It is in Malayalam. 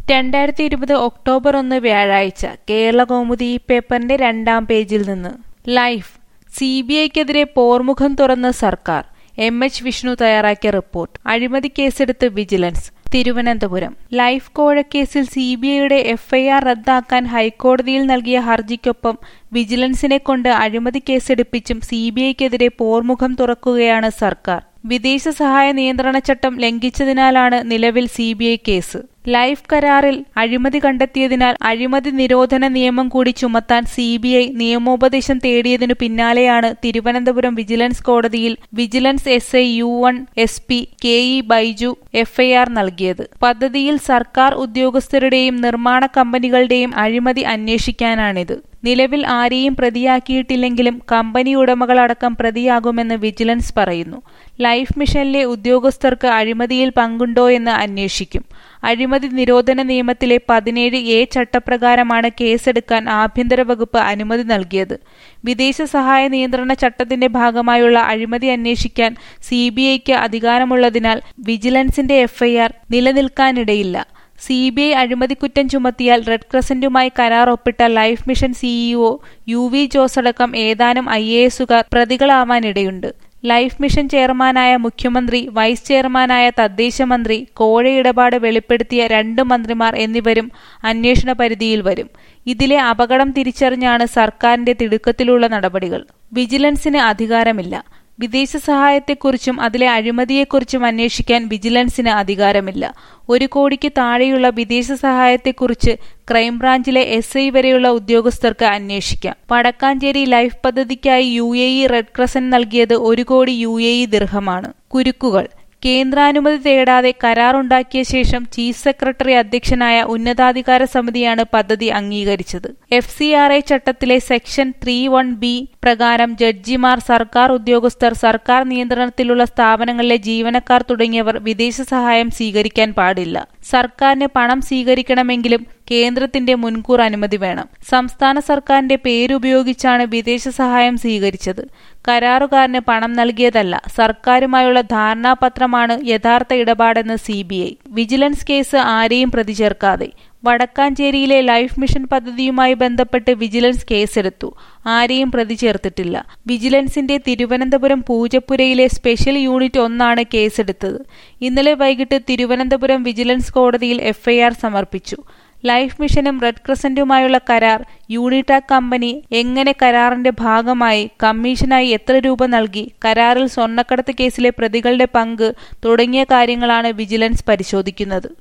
രണ്ടായിരത്തി ഇരുപത് ഒക്ടോബർ ഒന്ന് വ്യാഴാഴ്ച കേരളകൗമുദി ഈ പേപ്പറിന്റെ രണ്ടാം പേജിൽ നിന്ന് ലൈഫ് സി ബി ഐക്കെതിരെ പോർമുഖം തുറന്ന് സർക്കാർ എം എച്ച് വിഷ്ണു തയ്യാറാക്കിയ റിപ്പോർട്ട് അഴിമതി കേസെടുത്ത് വിജിലൻസ് തിരുവനന്തപുരം ലൈഫ് കോഴക്കേസിൽ സി ബി ഐയുടെ എഫ്ഐആർ റദ്ദാക്കാൻ ഹൈക്കോടതിയിൽ നൽകിയ ഹർജിക്കൊപ്പം വിജിലൻസിനെ കൊണ്ട് അഴിമതി കേസെടുപ്പിച്ചും സി ബി ഐക്കെതിരെ പോർമുഖം തുറക്കുകയാണ് സർക്കാർ വിദേശ സഹായ നിയന്ത്രണ ചട്ടം ലംഘിച്ചതിനാലാണ് നിലവിൽ C B I case life കരാറിൽ അഴിമതി കണ്ടെത്തിയതിനാൽ അഴിമതി നിരോധന നിയമം കൂടി ചുമത്താൻ സി ബി ഐ നിയമോപദേശം തേടിയതിനു പിന്നാലെയാണ് തിരുവനന്തപുരം വിജിലൻസ് കോടതിയിൽ vigilance S I U one S P K E Baiju FIR നൽകിയത് പദ്ധതിയിൽ സർക്കാർ ഉദ്യോഗസ്ഥരുടെയും നിർമ്മാണ കമ്പനികളുടെയും അഴിമതി അന്വേഷിക്കാനാണിത് നിലവിൽ ആരെയും പ്രതിയാക്കിയിട്ടില്ലെങ്കിലും കമ്പനി ഉടമകളടക്കം പ്രതിയാകുമെന്ന് വിജിലൻസ് പറയുന്നു ലൈഫ് മിഷനിലെ ഉദ്യോഗസ്ഥർക്ക് അഴിമതിയിൽ പങ്കുണ്ടോയെന്ന് അന്വേഷിക്കും അഴിമതി നിരോധന നിയമത്തിലെ പതിനേഴ് എ ചട്ടപ്രകാരമാണ് കേസെടുക്കാൻ ആഭ്യന്തര വകുപ്പ് അനുമതി നൽകിയത് വിദേശ സഹായ നിയന്ത്രണ ചട്ടത്തിന്റെ ഭാഗമായുള്ള അഴിമതി അന്വേഷിക്കാൻ സി ബി ഐക്ക് അധികാരമുള്ളതിനാൽ വിജിലൻസിന്റെ എഫ്ഐആർ നിലനിൽക്കാനിടയില്ല സി ബി ഐ അഴിമതിക്കുറ്റം ചുമത്തിയാൽ റെഡ് ക്രസന്റുമായി കരാർ ഒപ്പിട്ട life mission CEO U V Jose അടക്കം ഏതാനും ഐ എ എസുകാർ പ്രതികളാവാനിടയുണ്ട് ലൈഫ് മിഷൻ ചെയർമാനായ മുഖ്യമന്ത്രി വൈസ് ചെയർമാനായ തദ്ദേശ മന്ത്രി കോഴ ഇടപാട് വെളിപ്പെടുത്തിയ രണ്ട് മന്ത്രിമാർ എന്നിവരും അന്വേഷണ പരിധിയിൽ വരും ഇതിലെ അപകടം തിരിച്ചറിഞ്ഞാണ് സർക്കാരിന്റെ തിടുക്കത്തിലുള്ള നടപടികൾ വിജിലൻസിന് അധികാരമില്ല വിദേശ സഹായത്തെക്കുറിച്ചും അതിലെ അഴിമതിയെക്കുറിച്ചും അന്വേഷിക്കാൻ വിജിലൻസിന് അധികാരമില്ല ഒരു കോടിക്ക് താഴെയുള്ള വിദേശ സഹായത്തെക്കുറിച്ച് ക്രൈംബ്രാഞ്ചിലെ എസ് ഐ വരെയുള്ള ഉദ്യോഗസ്ഥർക്ക് അന്വേഷിക്കാം വടക്കാഞ്ചേരി ലൈഫ് പദ്ധതിക്കായി U A E red crescent നൽകിയത് ഒരു കോടി യു എ ഇ ദീർഘമാണ് കുരുക്കുകൾ കേന്ദ്രാനുമതി തേടാതെ കരാറുണ്ടാക്കിയ ശേഷം ചീഫ് സെക്രട്ടറി അധ്യക്ഷനായ ഉന്നതാധികാര സമിതിയാണ് പദ്ധതി അംഗീകരിച്ചത് എഫ് സി ആർ ഐ ചട്ടത്തിലെ സെക്ഷൻ ത്രീ വൺ ബി പ്രകാരം ജഡ്ജിമാർ സർക്കാർ ഉദ്യോഗസ്ഥർ സർക്കാർ നിയന്ത്രണത്തിലുള്ള സ്ഥാപനങ്ങളിലെ ജീവനക്കാർ തുടങ്ങിയവർ വിദേശ സഹായം സ്വീകരിക്കാൻ പാടില്ല സർക്കാരിന് പണം സ്വീകരിക്കണമെങ്കിലും കേന്ദ്രത്തിന്റെ മുൻകൂർ അനുമതി വേണം സംസ്ഥാന സർക്കാരിന്റെ പേരുപയോഗിച്ചാണ് വിദേശ സഹായം സ്വീകരിച്ചത് കരാറുകാരന് പണം നൽകിയതല്ല സർക്കാരുമായുള്ള ധാരണാപത്രമാണ് യഥാർത്ഥ ഇടപാടെന്ന് C B I vigilance case ആരെയും പ്രതി ചേർക്കാതെ വടക്കാഞ്ചേരിയിലെ ലൈഫ് മിഷൻ പദ്ധതിയുമായി ബന്ധപ്പെട്ട് വിജിലൻസ് കേസെടുത്തു ആരെയും പ്രതി ചേർത്തിട്ടില്ല വിജിലൻസിന്റെ തിരുവനന്തപുരം പൂജപ്പുരയിലെ സ്പെഷ്യൽ യൂണിറ്റ് ഒന്നാണ് കേസെടുത്തത് ഇന്നലെ വൈകിട്ട് തിരുവനന്തപുരം വിജിലൻസ് കോടതിയിൽ എഫ്ഐആർ സമർപ്പിച്ചു ലൈഫ് മിഷനും റെഡ് ക്രസന്റുമായുള്ള കരാർ യൂണിടാക് കമ്പനി എങ്ങനെ കരാറിന്റെ ഭാഗമായി കമ്മീഷനായി എത്ര രൂപ നൽകി കരാറിൽ സ്വർണ്ണക്കടത്ത് കേസിലെ പ്രതികളുടെ പങ്ക് തുടങ്ങിയ കാര്യങ്ങളാണ് വിജിലൻസ് പരിശോധിക്കുന്നത്